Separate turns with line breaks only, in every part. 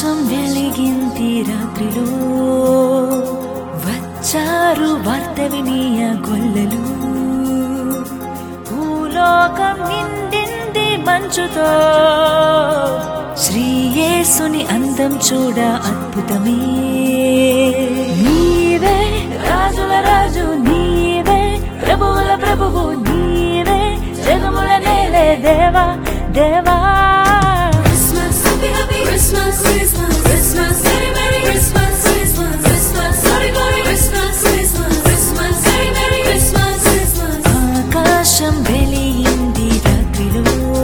ఆకాశం వెలిగింది రాత్రిలో వచ్చారు వార్త వినియ గొల్లలు భూలోకం నిండింది మంచుతో శ్రీయేసుని అందం చూడ అద్భుతమే నీవే రాజుల రాజు నీవే ప్రభువుల ప్రభువు నీవే జగముల నేలే దేవా దేవా
Christmas, happy, happy Christmas, Christmas, Christmas, very, merry Christmas, Christmas, Christmas, glory, glory, Christmas, Christmas, Christmas, very, merry Christmas, Christmas.
ఆకాశం వెలియింది రాత్రిలో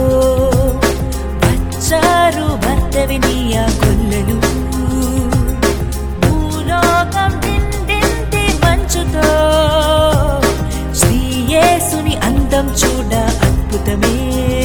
వచ్చారు భర్త వినియ కొల్లలు భూలోకం నిండింది మంచుతో శ్రీయేసుని అందం చూడ అద్భుతమే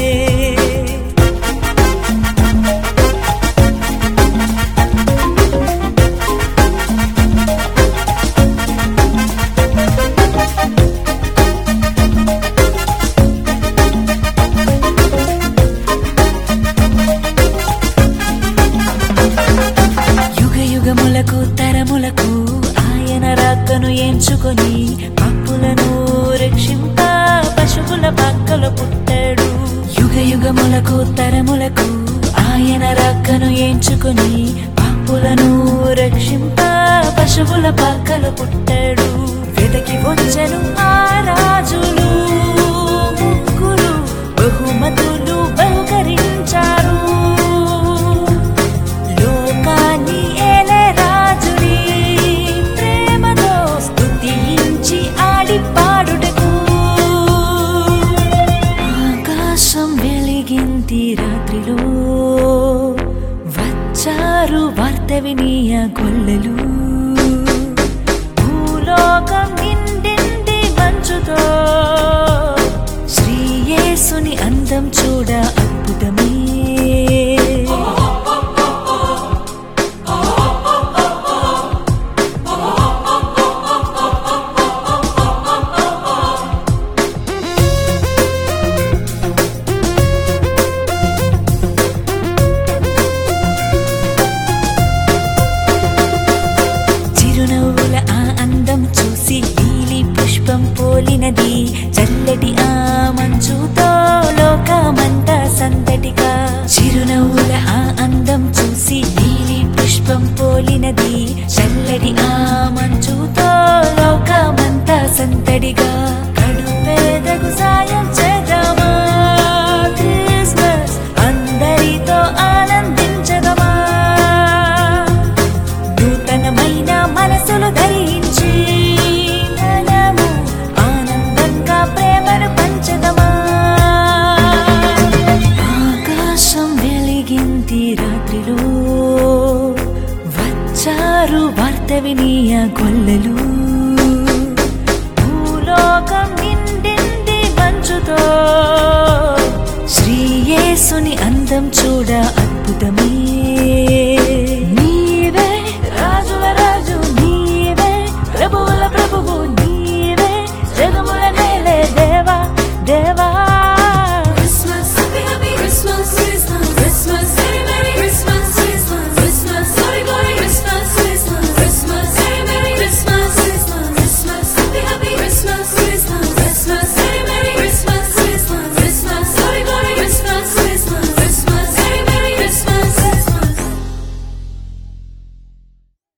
యుగ యుగములకు తరములకు ఆయన రాకను ఎంచుకొని పప్పులను రక్షింప పశువుల పక్కలు పుట్టాడు యుగ యుగములకు తరములకు ఆయన రాకను ఎంచుకొని పప్పులను రక్షింప పశువుల పక్కలు పుట్టాడు వెదకి వచ్చను ఆ రాజులు ముగ్గురు బహుమతులు బహుకరించారు లోకాన్ని ఏలే రాజుని ప్రేమతో స్తుతించి ఆడి పాడుటకు ఆకాశం వెలిగింది రాత్రిలో వచ్చారు వార్త వినియ గొల్లలు భూలోకం నిండింది మంచుతో శ్రీయేసుని అందం చూడ అద్భుతమే చిరునవ్వుల ఆ అందం చూసి నీలి పుష్పం పోలినది చల్లటి ఆ మంచుతో లోకమంతా సందడిగా చిరునవ్వుల ఆ అందం చూసి నీలి పుష్పం పోలినది చల్లటి ఆ మంచుతో లోకమంతా సందడిగా